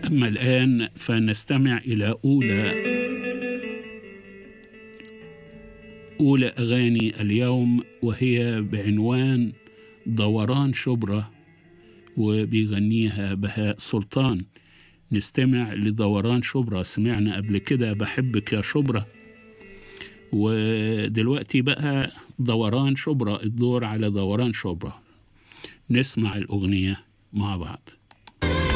أما الآن فنستمع إلى أولى أولى أغاني اليوم وهي بعنوان دوران شبرا وبيغنيها بهاء سلطان نستمع لدوران شبرا سمعنا قبل كده بحبك يا شبرا ودلوقتي بقى دوران شبرا الدور على دوران شبرا نسمع الأغنية مع بعض